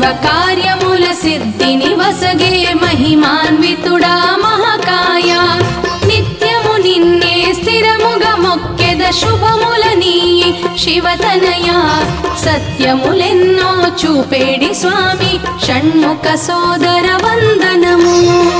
కార్యముల సిద్ధిని వసగే మహిమాన్వితుడా మహాకాయ నిత్యము నిన్నే స్థిరముగా మొక్కెద శుభముల నీ శివతనయ సత్యములెన్నో చూపేడి స్వామి షణ్ముఖ సోదర వందనము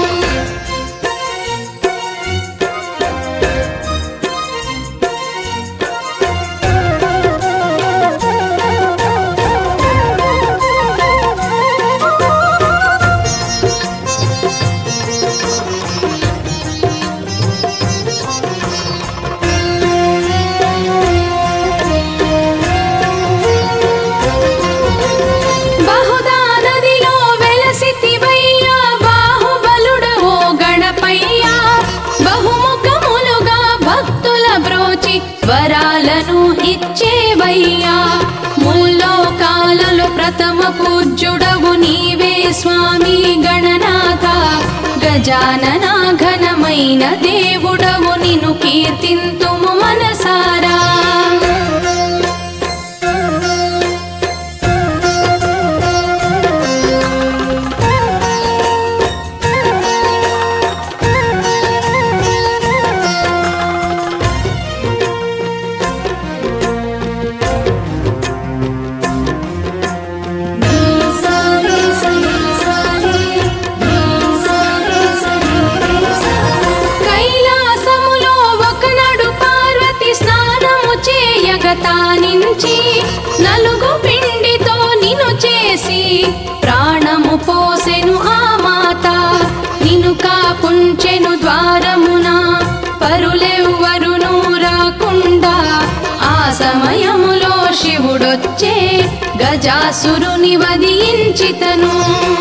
బహుదా నదిలో వెలసితివయ్యా బాహుబలుడవో గణపయ్యా బహుముఖములుగా భక్తుల బ్రోచి వరాలను ఇచ్చేవయ్యా ముల్లోకాలలో ప్రథమ పూజ్యుడవు నీవే స్వామి గణనాథ గజానన ఘనమైన దేవుడవు నిన్ను కీర్తింతుము మనసారా కైలాసములో ఒకనాడు పార్వతి స్నానము చేయగ తానించి నలుగు పిండితో నిను చేసి ప్రాణము పోసెను ఆ మాత నిను కాపుంచెను ద్వారమున పరులెవ్వరును రాకుండా ఆ సమయములో శివుడొచ్చే గజాసురుని వధించితను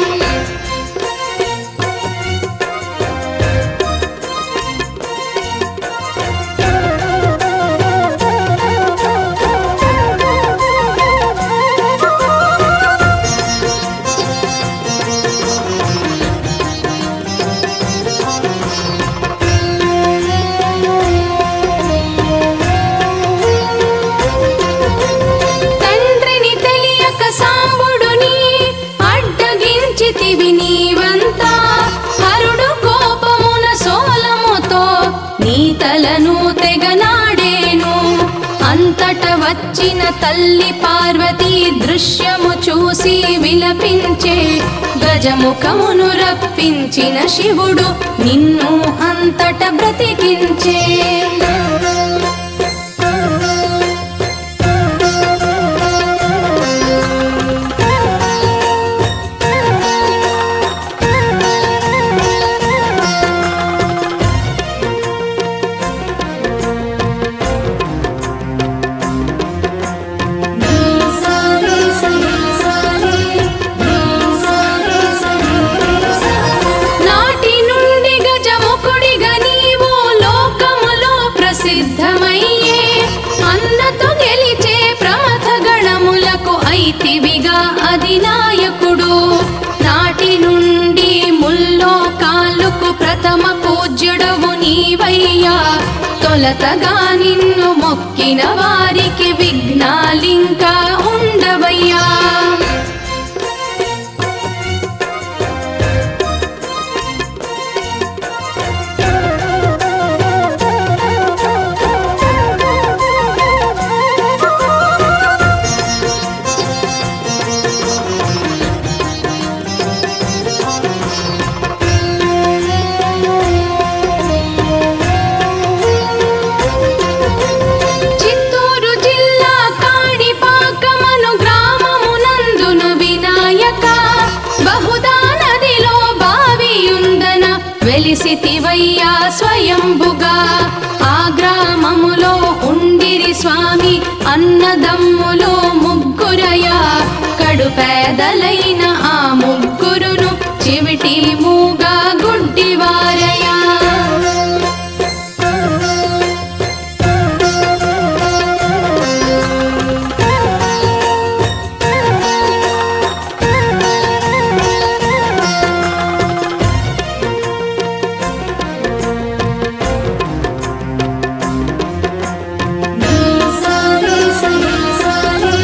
తండ్రిని తెలియక సాంబుడుని అడ్డగించితివి నీవంతా హరుడు కోపమున సోలముతో నీ తలను తెగనాడేను అంతట వచ్చిన తల్లి పార్వతి దృశ్యము చూసి విలపించే గజముఖమును రప్పించిన శివుడు నిన్ను అంతట బ్రతికించే నాటి నుండి గజముఖుడిగా నీవు లోకములో ప్రసిద్ధమయ్యే అన్నతో గెలిచే ప్రమథ గణములకు ఐతివిగా అధినాయకుడు నాటి నుండి ముల్లోకాలకు ప్రథమ పూజ్యుడవు నీవయ్యా తొలతగా నిన్ను మొక్కిన వారికి విఘ్నాలింకా ఉండవయ్యా చిత్తూరు జిల్లా కాణిపాకమను గ్రామమునందును వినాయక బహుదా నదిలో బావియుందన వెలిసితివయ్యా స్వయంభుగా ఆ గ్రామములో ఉండిరి స్వామి అన్నదమ్ములో ముగ్గురయా కడు పేదలైన ఆ ముగ్గురును చెవిటి మూగా గుడ్డివారయా సారే సరే సారే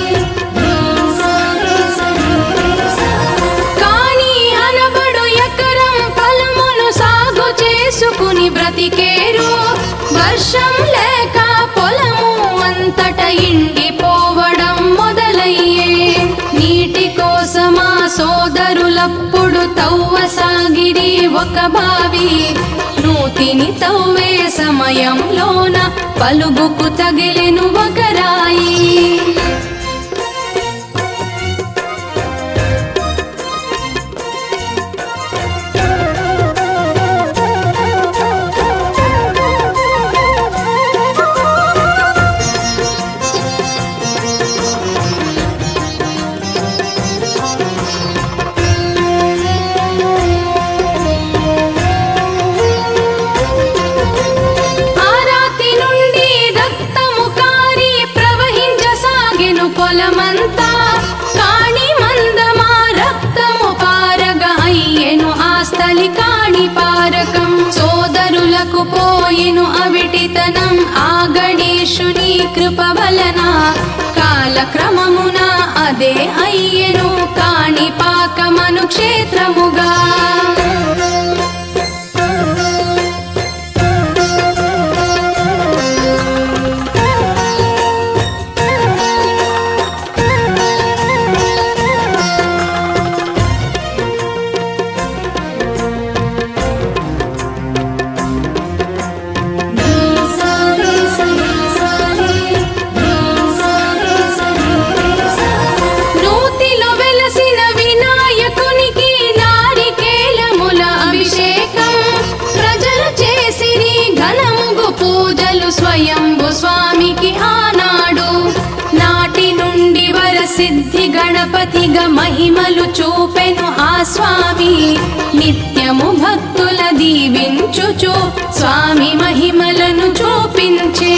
బ్రతికేరు వర్షం లేక పొలము అంతట ఇండిపోవడం మొదలయ్యే నీటి కోసమా సోదరులప్పుడు తవ్వసాగిరి ఒక బావి నూతిని తవ్వే సమయంలోన పలుగుకు తగిలెను ఒక రాయి ఆ రాతి నుండి రక్తము కారి ప్రవహించసాగెను పొలమంతా కాణి మందమా రక్తము పారగా అయ్యెను ఆస్తలి కాణి పారకం సోదరులకు పోయెను అవిటితనం ఆ గణేశుని కృప వలన కాలక్రమమున అదే అయ్యెను కాణి పాకమను క్షేత్రముగా నూతిలో వెలసిన వినాయకునికి నారికేళముల అభిషేకం ప్రజలు చేసిరి ఘనముగు పూజలు స్వయంభు స్వామికి ఆనాడు నాటి నుండి వరసిద్ధి గణపతిగా మహిమలు చూపెను ఆ స్వామి నిత్యము భక్తుల దీవించుచు స్వామి మహిమలను చూపించే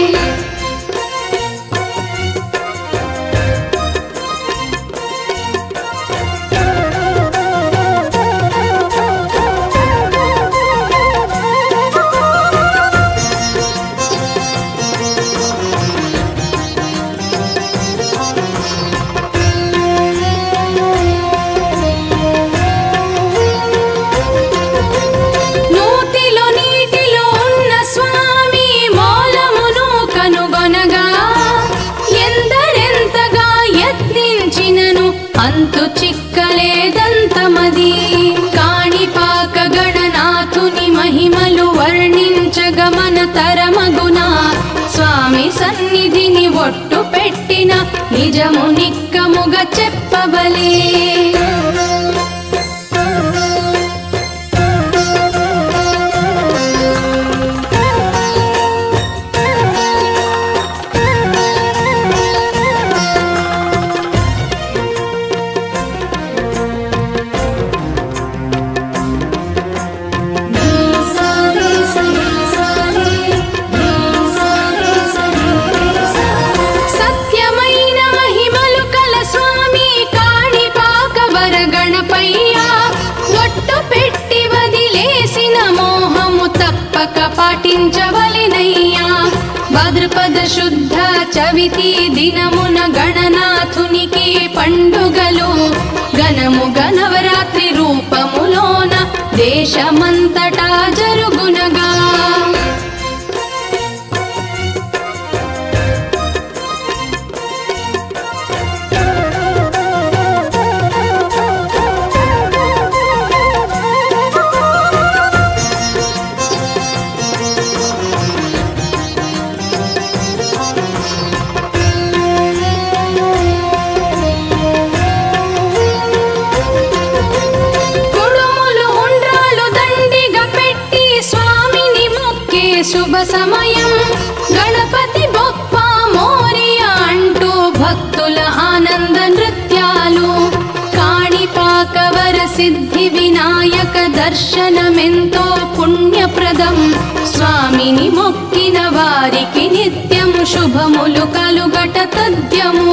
నూతిలో నీటిలో ఉన్న స్వామి మూలమును కనుగొనగా ఎందరెంతగా యత్నించినను అంతు చిక్కలేదంతమది కాణిపాక గణనాథుని మహిమలు వర్ణించగ మన తరమగున స్వామి సన్నిధిని ఒట్టు పెట్టిన నిజము నిక్కముగా చెప్పబలే సత్యమైన మహిమలు కల స్వామి కాణిపాక వర గణపయ్య ఒట్టు పెట్టి వదిలేసిన మోహము తప్పక పాటించవలెనయ్యా భాద్రపద శుద్ధ చవితి దినమున గణనాథునికి పండుగలు గణము గణవరాత్రి రూపములోన దేశమంతటా జరుగునగా కుడుములు ఉండ్రాలు దండిగా పెట్టి స్వామిని మొక్కే శుభ సమయం గణపతి బొప్ప మోరియా అంటూ భక్తుల ఆనంద నృత్యాలు కాణిపాక వర సిద్ధి వినాయక దర్శనమెంతో పుణ్యప్రదం స్వామిని మొక్కిన వారికి నిత్యం శుభములు కలుగట తథ్యము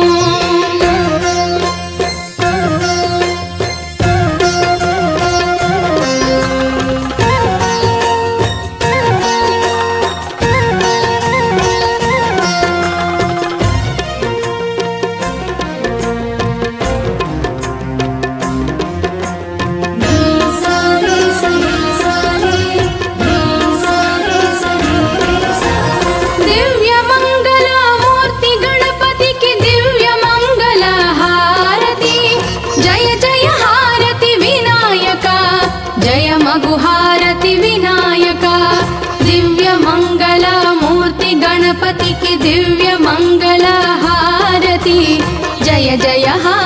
గణపతికి దివ్య మంగళ హారతి జయ జయ హారతి